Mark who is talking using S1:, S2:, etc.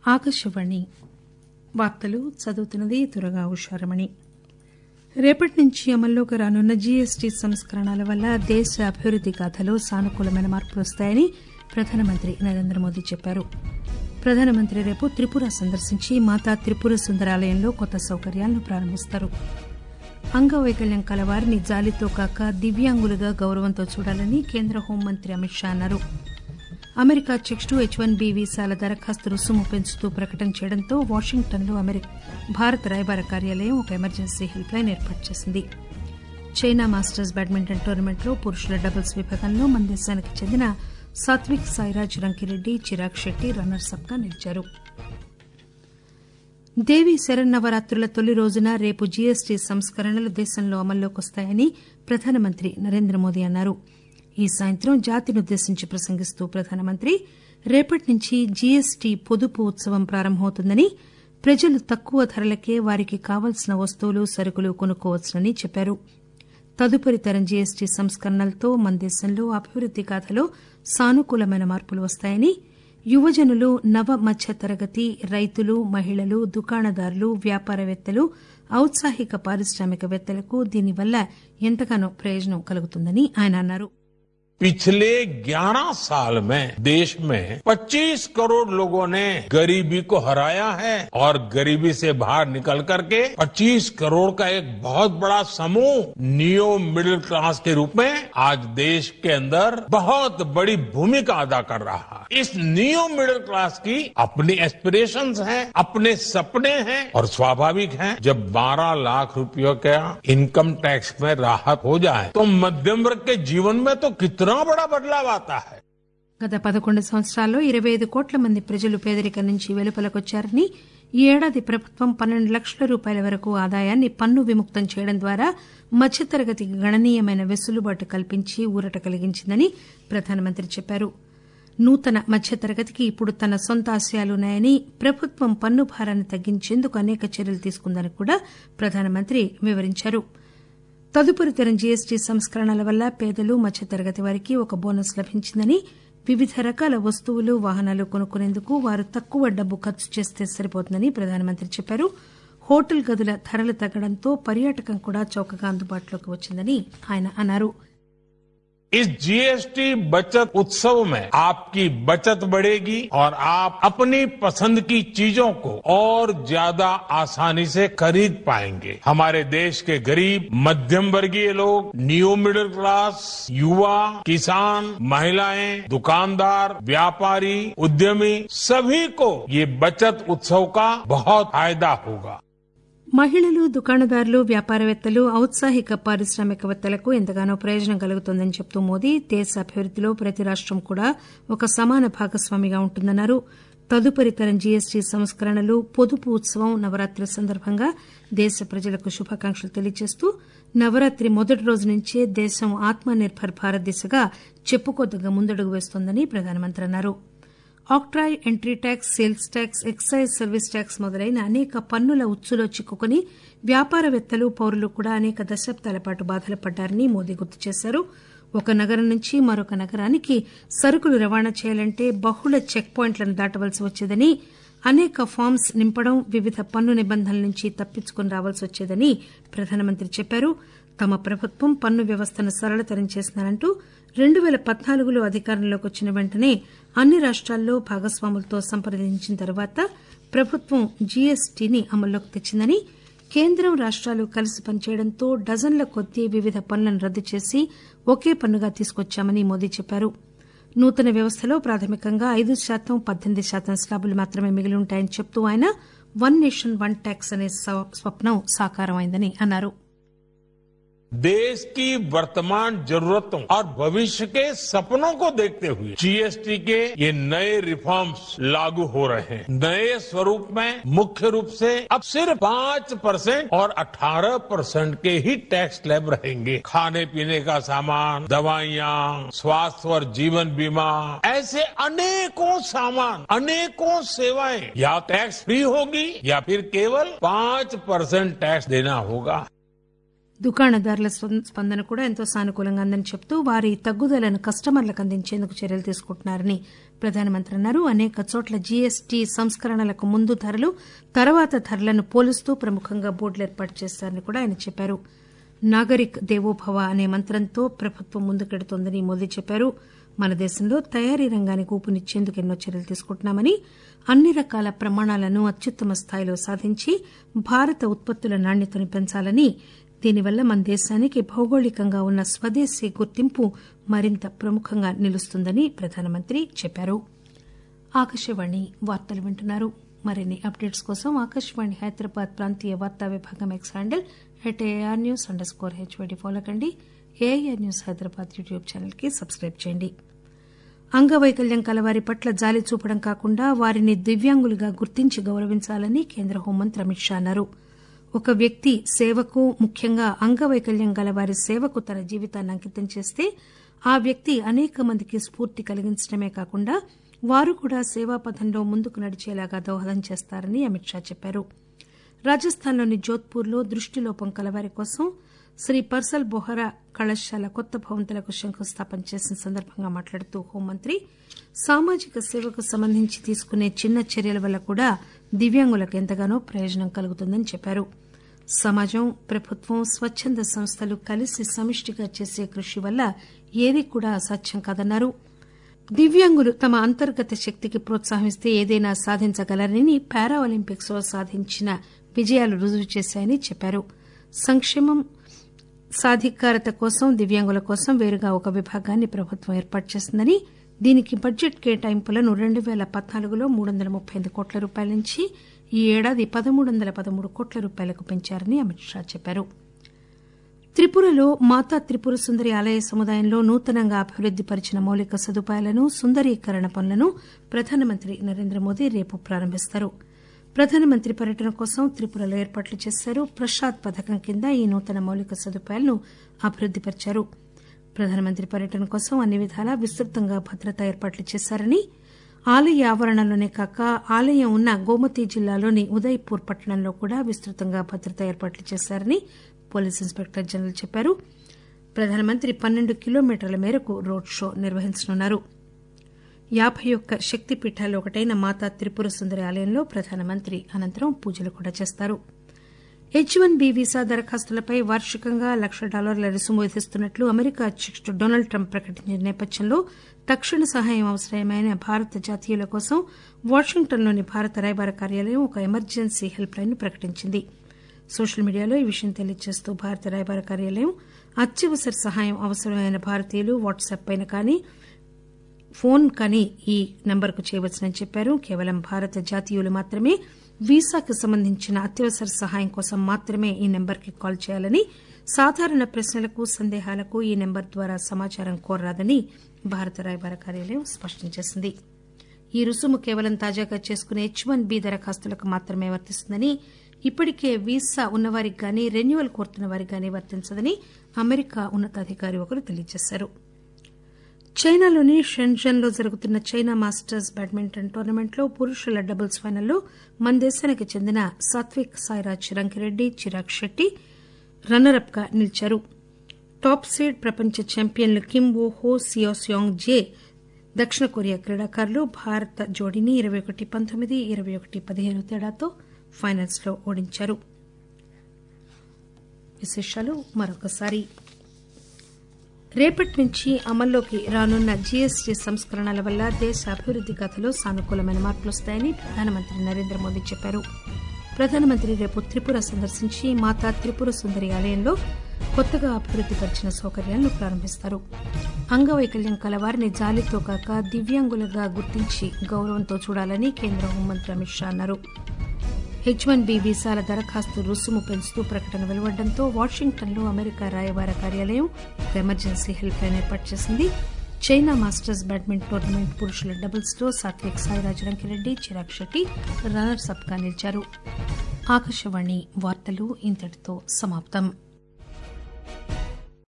S1: ఆకాశవాణి వార్తలు చదువుతున్నది దురగా ఉషారమణి రేపటి నుంచి అమల్లోకి రానున్న జీఎస్టీ సంస్కరణల వల్ల దేశ అభివృద్ది గాథలో సానుకూలమైన మార్పులు వస్తాయని ప్రధానమంత్రి నరేంద్ర మోదీ చెప్పారు ప్రధానమంత్రి రేపు త్రిపుర సందర్శించి మాతా త్రిపుర సుందరాలయంలో కొత్త సౌకర్యాలను ప్రారంభిస్తారు అంగవైకల్యం కలవారిని జాలితో కాక దివ్యాంగులుగా గౌరవంతో చూడాలని కేంద్ర హోంమంత్రి అమిత్ షా అన్నారు అమెరికా అధ్యకుడు హెచ్ వన్ బి వీసాల దరఖాస్తు రుసుము పెంచుతూ ప్రకటన చేయడంతో వాషింగ్టన్లో అమెరికా భారత రాయబార కార్యాలయం ఒక ఎమర్జెన్సీ హెల్ప్ లైన్ ఏర్పాటు చేసింది చైనా మాస్టర్స్ బ్యాడ్మింటన్ టోర్నమెంట్లో పురుషుల డబుల్స్ విభాగంలో మన దేశానికి చెందిన సాత్విక్ సాయిరాజ్ రంకిరెడ్డి చిరాగ్ శెట్టి రన్నర్స్ అప్ గా నిలిచారు దేవీ శరన్నవరాత్రుల తొలి రోజున రేపు జీఎస్టీ సంస్కరణలు దేశంలో అమల్లోకి వస్తాయని ప్రధానమంత్రి నరేంద్ర మోదీ అన్నారు ఈ సాయంత్రం జాతినుద్దేశించి ప్రసంగిస్తూ ప్రధానమంత్రి రేపటి నుంచి జీఎస్టీ పొదుపు ఉత్సవం ప్రారంభమవుతుందని ప్రజలు తక్కువ ధరలకే వారికి కావలసిన వస్తువులు సరుకులు కొనుక్కోవచ్చునని చెప్పారు తదుపరి తరం జీఎస్టీ సంస్కరణలతో మన దేశంలో అభివృద్ది గాథలో సానుకూలమైన మార్పులు వస్తాయని యువజనులు నవ మధ్య తరగతి రైతులు మహిళలు దుకాణదారులు వ్యాపారవేత్తలు ఔత్సాహిక పారిశ్రామికవేత్తలకు దీనివల్ల ఎంతగానో ప్రయోజనం కలుగుతుందని ఆయన అన్నారు
S2: पिछले 11 साल में देश में 25 करोड़ लोगों ने गरीबी को हराया है और गरीबी से बाहर निकल करके 25 करोड़ का एक बहुत बड़ा समूह नियो मिडिल क्लास के रूप में आज देश के अंदर बहुत बड़ी भूमिका अदा कर रहा है इस नियो मिडिल क्लास की अपनी एस्पिरेशंस हैं अपने सपने हैं और स्वाभाविक है जब 12 लाख रुपयों का इनकम टैक्स में राहत हो जाए तो मध्यम वर्ग के जीवन में तो कितना बड़ा बदलाव आता है
S1: గత పదకొండు సంవత్సరాల్లో ఇరవై ఐదు కోట్ల మంది ప్రజలు పేదరికం నుంచి వెలుపలకొచ్చారని ఈ ఏడాది ప్రభుత్వం పన్నెండు లక్షల రూపాయల వరకు ఆదాయాన్ని పన్ను విముక్తం చేయడం ద్వారా మధ్యతరగతికి గణనీయమైన వెసులుబాటు కల్పించి ఊరట కలిగించిందని ప్రధానమంత్రి చెప్పారు నూతన మధ్యతరగతికి ఇప్పుడు తన సొంత ఆశయాలున్నాయని ప్రభుత్వం పన్ను భారాన్ని తగ్గించేందుకు అనేక చర్యలు తీసుకుందని కూడా ప్రధానమంత్రి వివరించారు తదుపరి తరం జీఎస్టీ సంస్కరణల వల్ల పేదలు మధ్యతరగతి వారికి ఒక బోనస్ లభించిందని వివిధ రకాల వస్తువులు వాహనాలు కొనుక్కునేందుకు వారు తక్కువ డబ్బు ఖర్చు చేస్తే సరిపోతుందని ప్రధానమంత్రి చెప్పారు హోటల్ గదుల ధరలు తగ్గడంతో పర్యాటకం కూడా చౌకగా అందుబాటులోకి వచ్చిందని ఆయన అన్నారు
S2: इस जीएसटी बचत उत्सव में आपकी बचत बढ़ेगी और आप अपनी पसंद की चीजों को और ज्यादा आसानी से खरीद पाएंगे हमारे देश के गरीब मध्यम वर्गीय लोग न्यू मिडिल क्लास युवा किसान महिलाएं दुकानदार व्यापारी उद्यमी सभी को ये बचत उत्सव का बहुत फायदा होगा
S1: మహిళలు దుకాణదారులు వ్యాపారవేత్తలు ఔత్సాహిక పారిశ్రామికవేత్తలకు ఎంతగానో ప్రయోజనం కలుగుతోందని చెబుతూ మోదీ దేశ అభివృద్దిలో ప్రతి రాష్టం కూడా ఒక సమాన భాగస్వామిగా ఉంటుందన్నారు తదుపరి తరం జీఎస్టీ సంస్కరణలు పొదుపు ఉత్సవం నవరాత్రి సందర్భంగా దేశ ప్రజలకు శుభాకాంక్షలు తెలియజేస్తూ నవరాత్రి మొదటి రోజు నుంచే దేశం ఆత్మ నిర్బర్ భారత్ దిశగా చెప్పుకోదగ్గ ముందడుగు వేస్తోందని ప్రధానమంత్రి అన్నారు octroi entry tax sales tax excise service tax మొదలైన అనేక పన్నుల ఉచ్చులో చిక్కుకుని వ్యాపారవేత్తలు పౌరులు కూడా అనేక దశాబ్దాల పాటు బాధలు పడ్డారని మోదీ గుర్తు చేశారు ఒక నగరం నుంచి మరొక నగరానికి సరుకులు రవాణా చేయాలంటే బహుళ చెక్ పాయింట్లను దాటవలసి వచ్చేదని అనేక ఫామ్స్ నింపడం వివిధ పన్ను నిబంధనల నుంచి తప్పించుకుని రావాల్సి వచ్చేదని ప్రధానమంత్రి చెప్పారు తమ ప్రభుత్వం పన్ను వ్యవస్థను సరళతరం చేసిందనంటూ రెండు పేల పద్నాలుగులో అధికారంలోకి వచ్చిన వెంటనే అన్ని రాష్టాల్లో భాగస్వాములతో సంప్రదించిన తర్వాత ప్రభుత్వం జీఎస్టీని అమల్లోకి తెచ్చిందని కేంద్రం రాష్టాలు కలిసి పనిచేయడంతో డజన్ల కొద్దీ వివిధ పన్నులను రద్దు చేసి ఒకే పన్నుగా తీసుకొచ్చామని మోదీ చెప్పారు నూతన వ్యవస్థలో ప్రాథమికంగా ఐదు శాతం పద్దెనిమిది శాతం స్లాబులు మాత్రమే మిగిలి ఉంటాయని చెబుతూ ఆయన వన్ నేషన్ వన్ ట్యాక్స్ అనే స్వప్నం సాకారమైందని అన్నారు
S2: देश की वर्तमान जरूरतों और भविष्य के सपनों को देखते हुए जीएसटी के ये नए रिफॉर्म्स लागू हो रहे हैं नए स्वरूप में मुख्य रूप से अब सिर्फ पांच परसेंट और अठारह परसेंट के ही टैक्स स्लैब रहेंगे खाने पीने का सामान दवाइयां स्वास्थ्य और जीवन बीमा ऐसे अनेकों सामान अनेकों सेवाएं या टैक्स फ्री होगी या फिर केवल पांच परसेंट टैक्स देना होगा
S1: దుకాణదారుల స్పందన కూడా ఎంతో సానుకూలంగా ఉందని చెబుతూ వారి తగ్గుదలను కస్టమర్లకు అందించేందుకు చర్యలు తీసుకుంటున్నారని ప్రధానమంత్రి అన్నారు అనేక చోట్ల జీఎస్టీ సంస్కరణలకు ముందు ధరలు తర్వాత ధరలను పోలుస్తూ ప్రముఖంగా బోర్డులు ఏర్పాటు చేశారని కూడా ఆయన చెప్పారు నాగరిక్ దేవోభవ అనే మంత్రంతో ప్రభుత్వం ముందుకెడుతోందని మోదీ చెప్పారు మన దేశంలో తయారీ రంగానికి ఊపునిచ్చేందుకు ఎన్నో చర్యలు తీసుకుంటున్నామని అన్ని రకాల ప్రమాణాలను అత్యుత్తమ స్థాయిలో సాధించి భారత ఉత్పత్తుల నాణ్యతను పెంచాలని దీనివల్ల మన దేశానికి భౌగోళికంగా ఉన్న స్వదేశీ గుర్తింపు మరింత ప్రముఖంగా నిలుస్తుందని ప్రధానమంత్రి చెప్పారు ఆకాశవాణి వార్తలు వింటున్నారు మరిన్ని అప్డేట్స్ కోసం ఆకాశవాణి హైదరాబాద్ ప్రాంతీయ వార్తా విభాగం X handle at AIR news underscore HYD follow కండి AIR news Hyderabad YouTube channel కి సబ్స్క్రైబ్ చేయండి అంగవైకల్యం కలవారి పట్ల జాలి చూపడం కాకుండా వారిని దివ్యాంగులుగా గుర్తించి గౌరవించాలని కేంద్ర హోంమంత్రి అమిత్ షా అన్నారు ఒక వ్యక్తి సేవకు ముఖ్యంగా అంగవైకల్యం గల వారి సేవకు తన జీవితాన్ని అంకితం చేస్తే ఆ వ్యక్తి అనేక మందికి స్ఫూర్తి కలిగించడమే కాకుండా వారు కూడా సేవాపథంలో ముందుకు నడిచేలాగా దోహదం చేస్తారని అమిత్ షా చెప్పారు రాజస్థాన్లోని జోధ్పూర్లో దృష్టిలోపం కలవారి కోసం శ్రీ పర్సల్ బొహరా కళాశాల కొత్త భవంతులకు శంకుస్థాపన చేసిన సందర్భంగా మాట్లాడుతూ హోంమంత్రి సామాజిక సేవకు సంబంధించి తీసుకునే చిన్న చర్యల వల్ల కూడా దివ్యాంగులకు ఎంతగానో ప్రయోజనం కలుగుతుందని చెప్పారు సమాజం ప్రభుత్వం స్వచ్చంద సంస్థలు కలిసి సమిష్టిగా చేసే కృషి వల్ల ఏదీ కూడా అసాధ్యం కాదన్నారు దివ్యాంగులు తమ అంతర్గత శక్తికి ప్రోత్సాహమిస్తే ఏదైనా సాధించగలరని పారా ఒలింపిక్స్ లో సాధించిన విజయాలు రుజువు చేశాయని చెప్పారు సంక్షేమం సాధికారత కోసం దివ్యాంగుల కోసం వేరుగా ఒక విభాగాన్ని ప్రభుత్వం ఏర్పాటు చేసిందని దీనికి బడ్జెట్ కేటాయింపులను రెండు పేల పద్నాలుగులో మూడు వందల ముప్పై ఎనిమిది కోట్ల రూపాయల నుంచి ఈ ఏడాది పదమూడు వందల పదమూడు కోట్ల రూపాయలకు పెంచారని అమిత్ షా చెప్పారు త్రిపురలో మాతా త్రిపుర సుందరి ఆలయ సముదాయంలో నూతనంగా అభివృద్ది పరిచిన మౌలిక సదుపాయాలను సుందరీకరణ పనులను ప్రధానమంత్రి నరేంద్ర మోదీ రేపు ప్రారంభిస్తారు ప్రధానమంత్రి పర్యటన కోసం త్రిపురలో ఏర్పాట్లు చేశారు ప్రసాద్ పథకం కింద ఈ నూతన మౌలిక సదుపాయాలను అభివృద్దిపరిచారు ప్రధానమంత్రి పర్యటన కోసం అన్ని విధాలా విస్తృతంగా భద్రతా ఏర్పాట్లు చేశారని ఆలయ ఆవరణలోనే కాక ఆలయం ఉన్న గోమతి జిల్లాలోని ఉదయ్పూర్ పట్టణంలో కూడా విస్తృతంగా భద్రతా ఏర్పాట్లు చేశారని పోలీస్ ఇన్స్పెక్టర్ జనరల్ చెప్పారు ప్రధానమంత్రి పన్నెండు కిలోమీటర్ల మేరకు రోడ్ షో నిర్వహించనున్నారు యాబై ఒక్క శక్తిపీఠాల్లో ఒకటైన మాతా త్రిపుర సుందరి ఆలయంలో ప్రధానమంత్రి అనంతరం పూజలు కూడా చేస్తారు హెచ్ వన్ బి వీసా దరఖాస్తులపై వార్షికంగా లక్ష డాలర్ల రుసుము విధిస్తున్నట్లు అమెరికా అధ్యకుడు డొనాల్డ్ ట్రంప్ ప్రకటించిన నేపథ్యంలో తక్షణ సహాయం అవసరమైన భారత జాతీయుల కోసం వాషింగ్టన్లోని భారత రాయబార కార్యాలయం ఒక ఎమర్జెన్సీ హెల్ప్ లైన్ ప్రకటించింది సోషల్ మీడియాలో ఈ విషయం తెలియజేస్తూ భారత రాయబార కార్యాలయం అత్యవసర సహాయం అవసరమైన భారతీయులు వాట్సాప్ పైన కానీ ఫోన్ కానీ ఈ నంబర్కు చేయవచ్చునని చెప్పారు కేవలం భారత జాతీయులు మాత్రమే వీసాకు సంబంధించిన అత్యవసర సహాయం కోసం మాత్రమే ఈ నెంబర్కి కాల్ చేయాలని సాధారణ ప్రశ్నలకు సందేహాలకు ఈ నెంబర్ ద్వారా సమాచారం కోరరాదని భారత రాయబార కార్యాలయం స్పష్టం చేసింది ఈ రుసుము కేవలం తాజాగా చేసుకునే హెచ్ వన్ బి దరఖాస్తులకు మాత్రమే వర్తిస్తుందని ఇప్పటికే వీసా ఉన్నవారికి గానీ రెన్యువల్ కోరుతున్న వారికి గానీ వర్తించదని అమెరికా ఉన్నతాధికారి ఒకరు తెలియజేశారు చైనాలోని షెన్జన్ లో జరుగుతున్న చైనా మాస్టర్స్ బ్యాడ్మింటన్ టోర్నమెంట్లో పురుషుల డబుల్స్ ఫైనల్లో మన దేశానికి చెందిన సాత్విక్ సాయిరాజ్ రంకిరెడ్డి చిరాగ్ శెట్టి రన్నర్ అప్ గా నిలిచారు టాప్ సీడ్ ప్రపంచ ఛాంపియన్లు కిమ్ వో హో సియోస్యాంగ్ జే దక్షిణ కొరియా క్రీడాకారులు భారత జోడీని ఇరవై ఒకటి పంతొమ్మిది ఇరవై ఒకటి పదిహేను తేడాతో ఫైనల్స్ లో ఓడించారు విశేషాలు మరొకసారి రేపటి నుంచి అమల్లోకి రానున్న జీఎస్టీ సంస్కరణల వల్ల దేశ అభివృద్ది కథలో సానుకూలమైన మార్పులు వస్తాయని ప్రధానమంత్రి నరేంద్ర మోదీ చెప్పారు ప్రధానమంత్రి రేపు త్రిపుర సందర్శించి మాతా త్రిపుర సుందరి ఆలయంలో కొత్తగా అభివృద్ది పరిచిన సౌకర్యాలను ప్రారంభిస్తారు అంగవైకల్యం కలవారిని జాలితో కాక దివ్యాంగులుగా గుర్తించి గౌరవంతో చూడాలని కేంద్ర హోంమంత్రి అమిత్ షా అన్నారు హెచ్ వన్ బి వీసాల దరఖాస్తు రుసుము పెంచుతూ ప్రకటన వెలువడడంతో వాషింగ్టన్లో అమెరికా రాయబార కార్యాలయం ఎమర్జెన్సీ హెల్ప్ లైన్ ఏర్పాటు చేసింది చైనా మాస్టర్స్ బ్యాడ్మింటన్ టోర్నమెంట్ పురుషుల డబుల్స్ లో సాత్విక్ సాయిరాజ్ రంకిరెడ్డి చిరాగ్ శెట్టి రన్నర్స్ అప్ గా నిలిచారు ఆకాశవాణి వార్తలు ఇంతటితో సమాప్తం